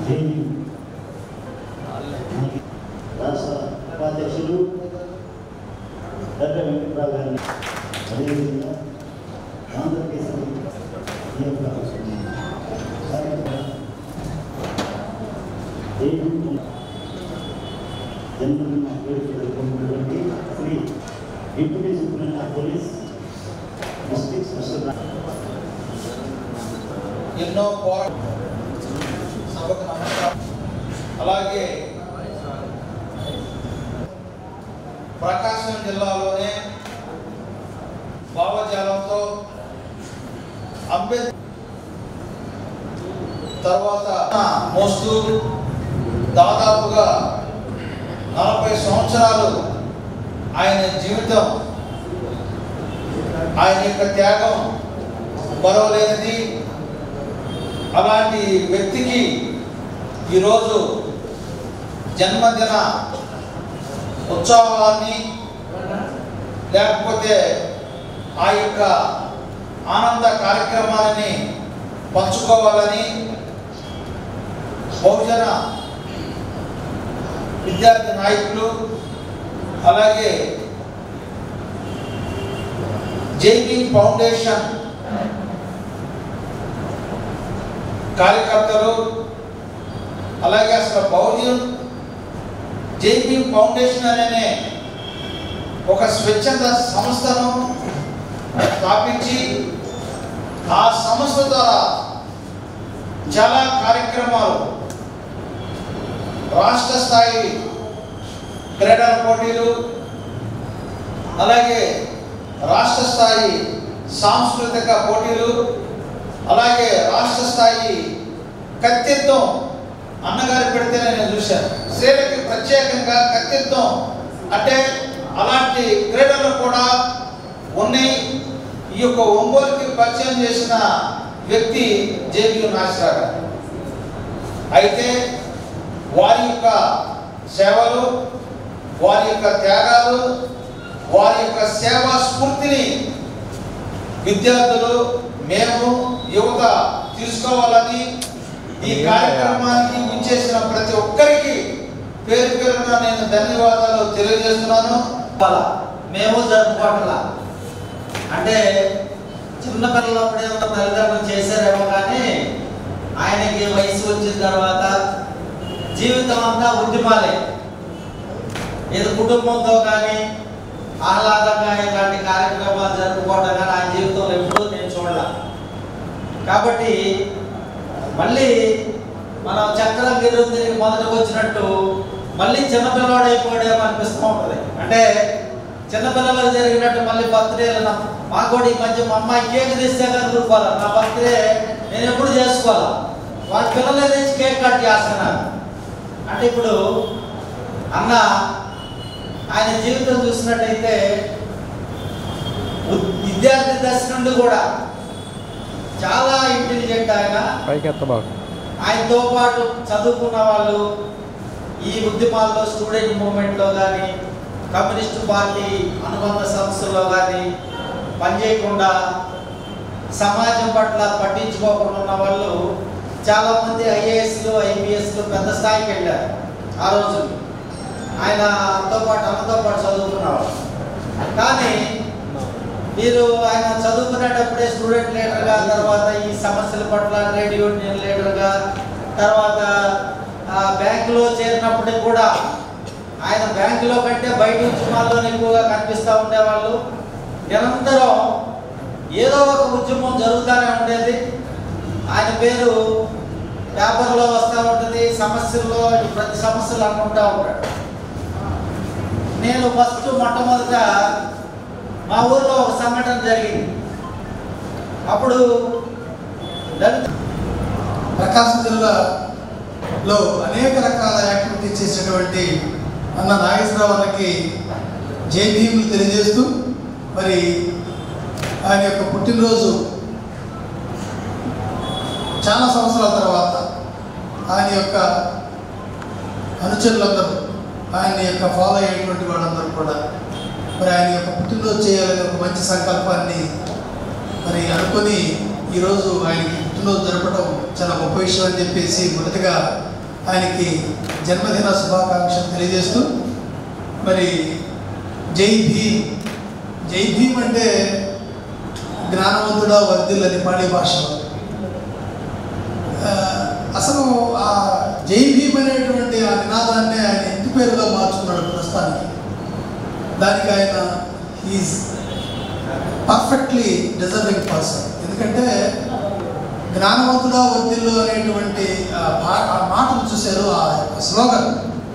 జేయు రాష్ట్ర ఉపాధ్యక్షులు గడ్డ వెంకట్రావు గారిని అదేవిధంగా ఆంధ్రప్రదేశ్ ఈ యొక్క కార్యక్రమ జేయు జన్మదిన వేడుక జరుపుకుంటున్నటువంటి Shri deputy superintendent of police district special ఎన్నో పోరా సభకు నమస్కారం అలాగే ప్రకాశం జిల్లాలోనే భావజాలంతో అంబేద్కర్ తర్వాత మోస్తూ దాదాపుగా నలభై సంవత్సరాలు ఆయన జీవితం ఆయన యొక్క త్యాగం మరవలేనిది అలాంటి వ్యక్తికి ఈరోజు జన్మదిన ఉత్సవాన్ని లేకపోతే ఆ యొక్క ఆనంద కార్యక్రమాలని పంచుకోవాలని బహుజన విద్యార్థి నాయకులు అలాగే జైబీ ఫౌండేషన్ కార్యకర్తలు అలాగే అసలు బౌద్యం జైపీ ఫౌండేషన్ అనే ఒక స్వచ్ఛంద సంస్థను స్థాపించి ఆ సంస్థ ద్వారా చాలా కార్యక్రమాలు రాష్ట్ర స్థాయి క్రీడల పోటీలు అలాగే రాష్ట్ర స్థాయి సాంస్కృతిక పోటీలు అలాగే రాష్ట్ర స్థాయి కత్తిత్వం అన్నగారు పెడితే నేను చూశాను స్త్రీలకి ప్రత్యేకంగా కత్తిత్వం అంటే అలాంటి క్రీడలు కూడా ఉన్నాయి ఈ యొక్క ఒంగోలుకి పరిచయం చేసిన వ్యక్తి జేబీ నాసిరా గారు అయితే వారి యొక్క సేవలు వారి యొక్క త్యాగాలు వారి యొక్క సేవా స్ఫూర్తిని విద్యార్థులు మేము యువత తీసుకోవాలని ఈ కార్యక్రమానికి విచ్చేసిన ప్రతి ఒక్కరికి పేరు పేరున నేను ధన్యవాదాలు తెలియజేస్తున్నాను అలా మేము జరుపుకోవట్లా అంటే చిన్న పిల్లలప్పుడు ఏమో తల్లిదండ్రులు చేశారేమో కానీ ఆయనకి వయసు వచ్చిన తర్వాత జీవితం అంతా ఉద్యమాలే ఏదో కుటుంబంతో కానీ ఆహ్లాదంగా ఇలాంటి కార్యక్రమాలు జరుపుకోవడం కానీ ఆయన జీవితంలో ఎప్పుడూ నేను చూడలే కాబట్టి మళ్ళీ మనం చక్రం గిర్రం తిరిగి మొదటికి వచ్చినట్టు మళ్ళీ చిన్నపిల్లవాడు అయిపోయాడేమో అనిపిస్తూ ఉంటుంది అంటే చిన్నపిల్లలకు జరిగినట్టు మళ్ళీ బర్త్డేలు మా కూడా ఈ మధ్య మా అమ్మాయి కేక్ తెస్తే కానీ ఊరుకోవాలి నా బర్త్డే నేను ఎప్పుడు చేసుకోవాలా వాళ్ళ పిల్లలే తెచ్చి కేక్ కట్ చేస్తున్నారు అంటే ఇప్పుడు అన్న ఆయన జీవితం చూసినట్టయితే ఉద్- విద్యార్థి దశ నుండి కూడా చాలా ఇంటెలిజెంట్ ఆయన పైకి ఎత్తబాకు ఆయనతో పాటు చదువుకున్న వాళ్ళు ఈ ఉద్యమాల్లో స్టూడెంట్ మూవ్మెంట్లో కానీ కమ్యూనిస్టు పార్టీ అనుబంధ సంస్థల్లో కానీ పనిచేయకుండా సమాజం పట్ల పట్టించుకోకుండా ఉన్న వాళ్ళు చాలామంది ఐఏఎస్లు ఐపీఎస్లు పెద్ద స్థాయికి వెళ్ళారు ఆ రోజు ఆయనతో పాటు అన్నతో పాటు చదువుకున్నవాళ్ళు కానీ మీరు ఆయన చదువుకునేటప్పుడే స్టూడెంట్ లీడర్గా తర్వాత ఈ సమస్యల పట్ల ట్రేడ్ యూనియన్ లీడర్గా తర్వాత ఆ, బ్యాంకులో చేరినప్పటికి కూడా ఆయన బ్యాంకులో కంటే బయట ఉద్యమాల్లో ఎక్కువగా కనిపిస్తూ ఉండేవాళ్ళు నిరంతరం ఏదో ఒక ఉద్యమం జరుగుతూనే ఉండేది ఆయన పేరు పేపర్లో వస్తూ ఉంటుంది సమస్యల్లో ప్రతి సమస్యలు అనుకుంటూ ఉంటాడు నేను ఫస్ట్ మొట్టమొదట మా ఊర్లో ఒక సంఘటన జరిగింది అప్పుడు దళిత ప్రకాశం జిల్లాలో అనేక రకాల యాక్టివిటీ చేసినటువంటి అన్న నాగేశ్వరరావు అన్నకి జై భీములు తెలియజేస్తూ మరి ఆయన యొక్క పుట్టినరోజు చాలా సంవత్సరాల తర్వాత ఆయన యొక్క అనుచరులందరూ ఆయన యొక్క ఫాలో అయ్యేటువంటి వాళ్ళందరూ కూడా మరి ఆయన యొక్క పుట్టినరోజు చేయాలనే ఒక మంచి సంకల్పాన్ని మరి అనుకొని ఈరోజు ఆయనకి పుట్టినరోజు జరపడం చాలా గొప్ప విషయం అని చెప్పేసి మొదటగా ఆయనకి జన్మదిన శుభాకాంక్షలు తెలియజేస్తూ మరి జై భీమ్ జై భీమ్ అంటే జ్ఞానవంతుడా వర్ధిల్లని పాడే భాషలో ఆ, అసలు ఆ జై భీమ్ అనేటువంటి ఆ నినాదాన్ని ఆయన ఇంటి పేరుగా మార్చుకున్నాడు ప్రస్తుతానికి దానికి ఆయన ఈజ్ పర్ఫెక్ట్లీ డిజర్వింగ్ పర్సన్ ఎందుకంటే జ్ఞానవంతుడా వర్ధిల్లు అనేటువంటి ఆ భా- ఆ మాటలు చూశారు ఆ యొక్క స్లోగన్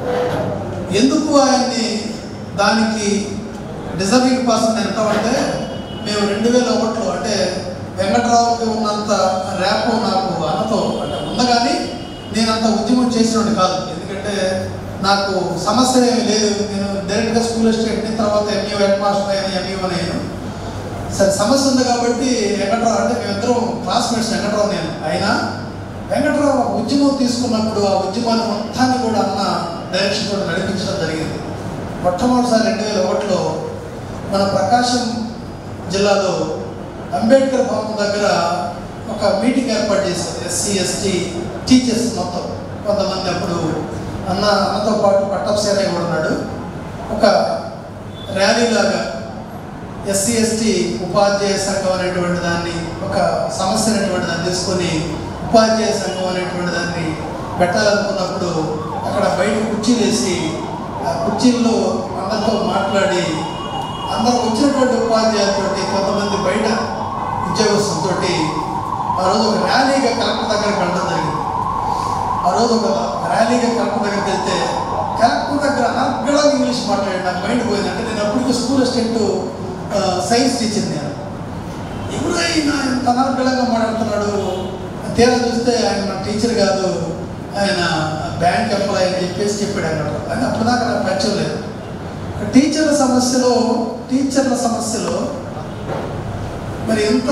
ఎందుకు ఆయన్ని దానికి డిజర్వింగ్ పర్సన్ ఎంతమంటే మేము రెండు వేల ఒకటిలో అంటే వెంకట్రావుకి ఉన్నంత ర్యాప్ నాకు అన్నతో అంటే ఉంది కానీ నేను అంత ఉద్యమం చేసినోడి కాదు ఎందుకంటే నాకు సమస్య ఏమీ లేదు నేను డైరెక్ట్గా స్కూల్ స్టేట్ని తర్వాత ఎంఈ హెడ్ మాస్టర్ అయినా ఎంఈఓ నేను సరే సమస్య ఉంది కాబట్టి వెంకట్రావు అంటే మేమిద్దరం క్లాస్మేట్స్ వెంకట్రావు నేను అయినా వెంకట్రావు ఆ ఉద్యమం తీసుకున్నప్పుడు ఆ ఉద్యమాన్ని మొత్తాన్ని కూడా అన్న డైరెక్షన్ కూడా నడిపించడం జరిగింది మొట్టమొదటిసారి రెండు వేల ఒకటిలో మన ప్రకాశం జిల్లాలో అంబేద్కర్ భవన్ దగ్గర ఒక మీటింగ్ ఏర్పాటు చేశారు ఎస్సీ ఎస్టీ టీచర్స్ మొత్తం కొంతమంది అప్పుడు అన్న అన్నతో పాటు పట్టప్ సేనయ్య కూడా ఉన్నాడు ఒక ర్యాలీ లాగా ఎస్సీ ఎస్టీ ఉపాధ్యాయ సంఘం అనేటువంటి దాన్ని ఒక సమస్య అనేటువంటి దాన్ని తీసుకొని ఉపాధ్యాయ సంఘం అనేటువంటి దాన్ని పెట్టాలనుకున్నప్పుడు అక్కడ బయట కుర్చీలు వేసి ఆ కుర్చీల్లో అందరితో మాట్లాడి అందరు వచ్చినటువంటి ఉపాధ్యాయులతోటి కొంతమంది బయట ఉద్యోగస్తులతోటి ఆ రోజు ఒక ర్యాలీగా కలెక్టర్ దగ్గరికి వెళ్ళడం జరిగింది ఆ రోజు ఒక ర్యాలీగా కలెక్టర్ దగ్గరికి వెళ్తే కలెక్టర్ దగ్గర అనర్గళంగా ఇంగ్లీష్ మాట్లాడి నాకు మైండ్ పోయింది అంటే నేను అప్పటికి స్కూల్ అసిస్టెంట్ సైన్స్ టీచర్ నేను ఎవరైనా ఎంత అనర్గళంగా మాట్లాడుతున్నాడు తీరా చూస్తే ఆయన మన టీచర్ కాదు ఆయన బ్యాంక్ ఎంప్లాయ్ అని చెప్పేసి చెప్పాడు అన్నట్టు అని అప్పటిదాకా నాకు పరిచయం లేదు టీచర్ల సమస్యలో టీచర్ల సమస్యలో మరి ఎంత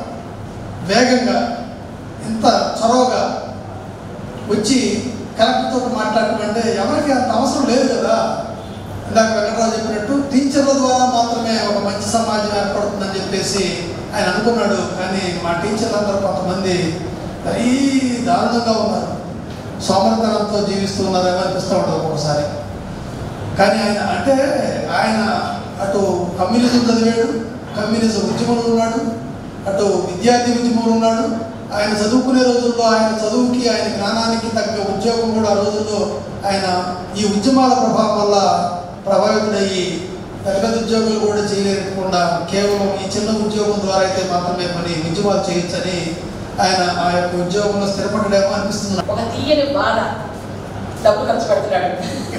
వేగంగా ఎంత చొరవగా వచ్చి కలెక్టర్తో మాట్లాడటం అంటే ఎవరికి అంత అవసరం లేదు కదా ఇందాక వెంకటరావు చెప్పినట్టు టీచర్ల ద్వారా మాత్రమే ఒక మంచి సమాజం ఏర్పడుతుందని చెప్పేసి ఆయన అనుకున్నాడు కానీ మా టీచర్లందరూ కొంతమంది మరీ దారుణంగా ఉన్నారు సోమరతనంతో జీవిస్తూ ఉన్నారేమో అనిపిస్తూ ఉంటుంది ఒక్కొక్కసారి కానీ ఆయన అంటే ఆయన అటు కమ్యూనిజం చదివాడు కమ్యూనిజం ఉద్యమంలో ఉన్నాడు అటు విద్యార్థి ఉద్యమంలో ఉన్నాడు ఆయన చదువుకునే రోజుల్లో ఆయన చదువుకి ఆయన జ్ఞానానికి తగ్గ ఉద్యోగం కూడా ఆ రోజుల్లో ఆయన ఈ ఉద్యమాల ప్రభావం వల్ల ప్రభావితుడయ్యి పెద్ద పెద్ద ఉద్యోగాలు కూడా చేయలేకుండా కేవలం ఈ చిన్న ఉద్యోగం ద్వారా అయితే మాత్రమే పని ఉద్యమాలు చేయొచ్చని ఆయన ఆ యొక్క ఉద్యోగంలో స్థిరపడ్డాడేమో అనిపిస్తుంది నాకు. ఒక తీయని బాధ డబ్బు ఖర్చు పెడుతున్నాడు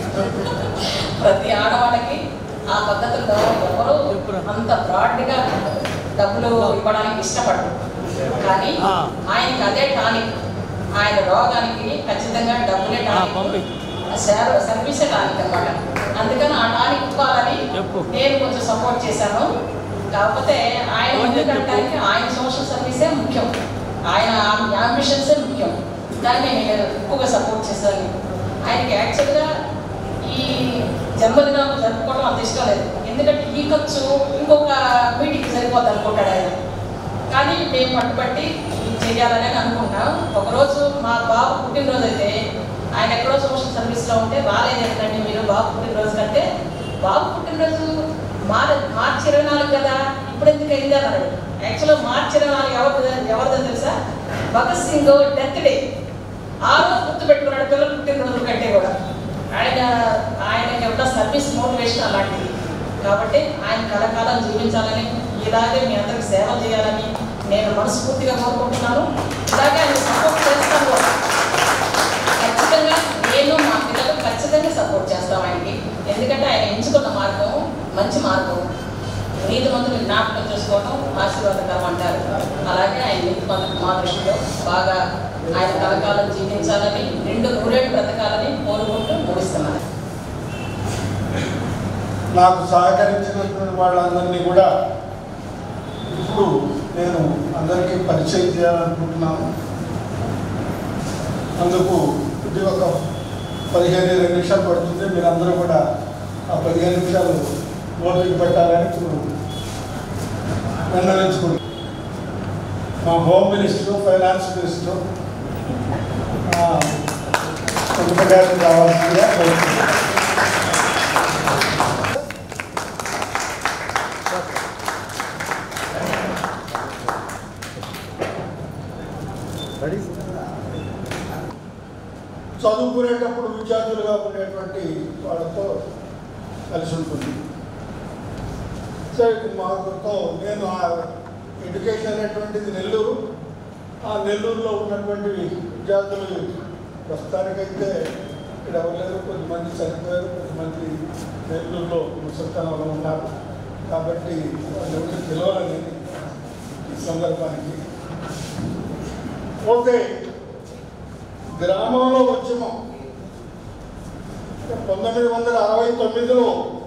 ప్రతి ఆడవాళ్ళకి ఆ పద్ధతుల్లో ఎవరు అంత బ్రాడ్గా డబ్బులు ఇవ్వడానికి ఇష్టపడరు కానీ ఆయనకి అదే టానిక్ ఆయన రోగానికి ఖచ్చితంగా డబ్బులే టానిక్ సేవ సర్వీసే టానిక్ అనమాట అందుకని ఆ టానిక్ ఇవ్వాలని నేను కొంచెం సపోర్ట్ చేశాను కాకపోతే ఆయన ముందుకెళ్ళడానికి ఆయన సోషల్ సర్వీసే ముఖ్యం ఆయన అంబిషన్సే ముఖ్యం దాన్ని నేను ఎక్కువగా సపోర్ట్ చేశాను ఆయనకి యాక్చువల్గా ఈ జన్మదినాలు జరుపుకోవడం అంత ఇష్టం లేదు ఎందుకంటే ఈ ఖర్చు ఇంకొక మీటింగ్ సరిపోద్ది అనుకుంటాడు ఆయన కానీ మేము పట్టుబట్టి ఇది చేయాలని అనుకుంటున్నాం ఒకరోజు మా బాబు పుట్టినరోజు అయితే ఆయన ఎక్కడో సోషల్ సర్వీస్లో ఉంటే రాలేదు ఏంటంటే మీరు బాబు పుట్టినరోజు కంటే బాబు పుట్టినరోజు మార్ మార్చి ఇరవై నాలుగు కదా ఇప్పుడు ఎందుకు అయింది అన్నాడు యాక్చువల్గా మార్చి ఇరవై నాలుగు ఎవరు ఎవరిదో తెలుసా భగత్ సింగ్ డెత్ డే ఆ రోజు గుర్తు పెట్టుకున్నాడు పిల్లలు పుట్టినరోజు కంటే కూడా ఆయన ఆయనకి ఉన్న సర్వీస్ మోటివేషన్ అలాంటిది కాబట్టి ఆయన కలకాలం జీవించాలని ఇలాగే మీ అందరికి సేవ చేయాలని నేను మనస్ఫూర్తిగా కోరుకుంటున్నాను ఇలాగే ఆయన సపోర్ట్ చేస్తాను కూడా. ఖచ్చితంగా నేను మా పిల్లలు ఖచ్చితంగా సపోర్ట్ చేస్తాం ఆయనకి ఎందుకంటే ఆయన ఎంచుకున్న మార్గం మంచి మార్గం నీతి మందులు జ్ఞాపకం చేసుకోవడం ఆశీర్వాదకరం అంటారు అలాగే ఆయన నీతి మందులు మా దృష్టిలో బాగా ఆయన కలకాలం జీవించాలని రెండు నూరేళ్ళు బ్రతకాలని కోరుకుంటూ ముగిస్తున్నాను నాకు సహకరించినటువంటి వాళ్ళందరినీ కూడా ఇప్పుడు నేను అందరికీ పరిచయం చేయాలనుకుంటున్నాను అందుకు ఇది ఒక పదిహేను ఇరవై నిమిషాలు పడుతుంది మీరు అందరూ కూడా ఆ పదిహేను నిమిషాలు ఓపిక పెట్టాలని ఇప్పుడు నిర్ణయించుకుంటున్నాను మా హోమ్ మినిస్టర్ ఫైనాన్స్ మినిస్టర్ ఉపకారం కావాల్సిందిగా కోరుతున్నాను చదువుకునేటప్పుడు విద్యార్థులుగా ఉండేటువంటి వాళ్ళతో కలిసి ఉంటుంది సో మాతో నేను ఆ ఎడ్యుకేషన్ అనేటువంటిది నెల్లూరు ఆ నెల్లూరులో ఉన్నటువంటి విద్యార్థులు ప్రస్తుతానికైతే ఇక్కడ ఎవరు లేరు కొంతమంది చనిపోయారు కొంతమంది నెల్లూరులో ముసల్తనంలో ఉన్నారు కాబట్టి వాళ్ళు ఎవరికి తెలియాలని ఈ సందర్భానికి పోతే గ్రామంలో ఉద్యమం పంతొమ్మిది వందల అరవై తొమ్మిదిలో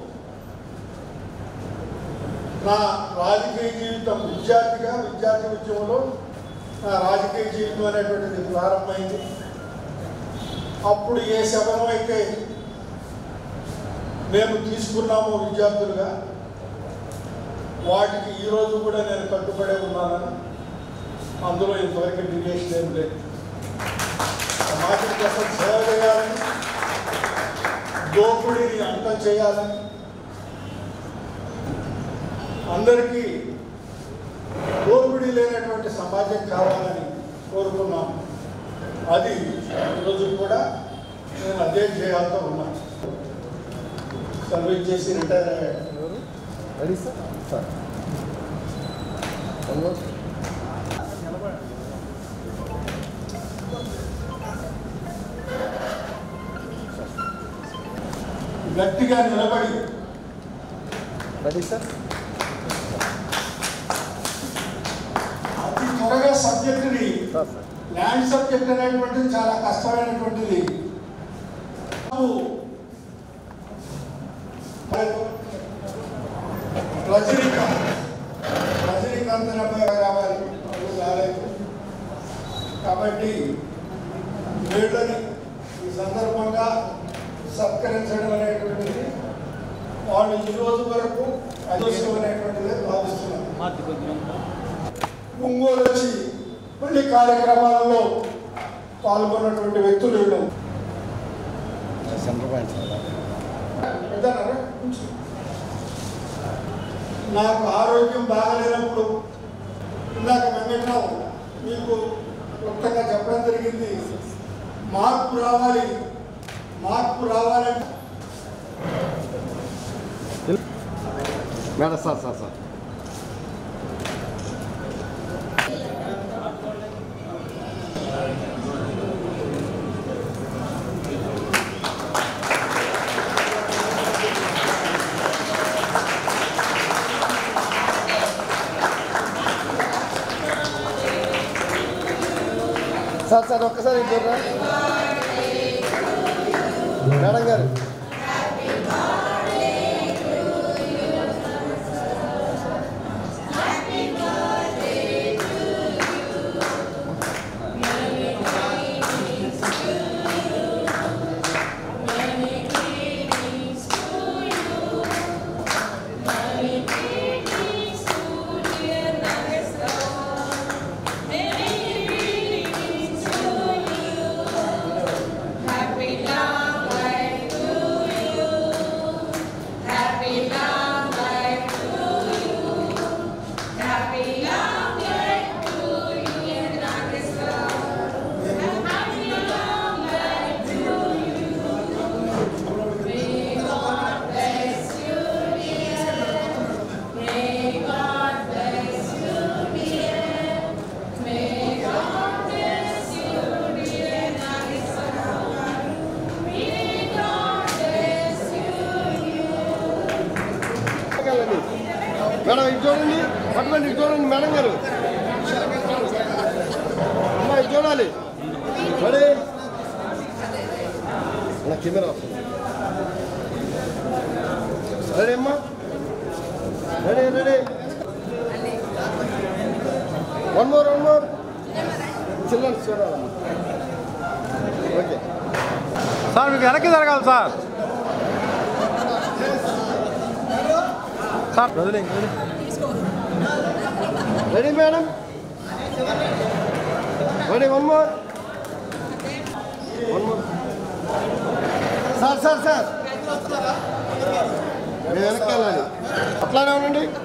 నా రాజకీయ జీవితం విద్యార్థిగా విద్యార్థి ఉద్యమంలో నా రాజకీయ జీవితం అనేటువంటిది ప్రారంభమైంది అప్పుడు ఏ శబరం అయితే మేము తీసుకున్నామో విద్యార్థులుగా వాటికి ఈరోజు కూడా నేను కట్టుబడే ఉన్నానని అందులో ఇంతవరకు డివియేషన్ ఏం లేదు సమాజం కోసం సేవ చేయాలని దోపిడీని అంతం చేయాలని అందరికీ దోపిడీ లేనటువంటి సమాజం కావాలని కోరుకున్నాం అది ఈరోజు కూడా నేను అదే చేయాలతో ఉన్నాను సర్వీస్ చేసి రిటైర్ అయ్యాను రెడీ సార్ సార్ గట్టిగా నిలబడి రెడీ సార్ అతి త్వరగా సబ్జెక్టుని సార్ సార్ ల్యాండ్ సబ్జెక్ట్ అనేటువంటిది చాలా కష్టమైనటువంటిది బాబు, రజనీకాంత్ రజనీకాంత్ అనే అబ్బాయి రావాలి వాళ్ళు రాలేదు కాబట్టి వీళ్ళని ఈ సందర్భంగా సత్కరించడం అనేటువంటిది వాళ్ళు ఈ రోజు వరకు అదృష్టం అనేటువంటిదే భావిస్తున్నారు ఒంగోలు వచ్చి మళ్ళీ కార్యక్రమాలలో పాల్గొన్నటువంటి వ్యక్తులు వీళ్ళు సెంటర్ పాయింట్ సార్ పెద్దనారా? కొంచెం. నాకు ఆరోగ్యం బాగలేనప్పుడు ఇందాక వెంకట్రావు మీకు క్లుప్తంగా చెప్పడం జరిగింది మార్పు రావాలి మార్పు రావాలంటే madam sir sir sir sir sir ఒక్కసారి ఇద్దరు మేడం గారు Happy long life to you. Happy long life to you. Happy long life to you and August Happy long life to you. May God bless you, dear. May God bless you, dear. May God bless you, dear and August May God bless you. వెళ్ళండి. Madam ఇది చూడండి పట్టుకోండి ఇది చూడండి madam గారు అమ్మా ఇది చూడాలి రెడీ నా కెమెరా వస్తుంది రెడీ అమ్మా ready ready one more one more children's చూడాలమ్మా ఓకే సార్ మీకు వెనక్కి జరగాలి సార్ సార్ వదిలేండి ready madam ready one more one more sir sir sir మీరు వెనక్కి వెళ్ళాలి అట్లానే ఉండండి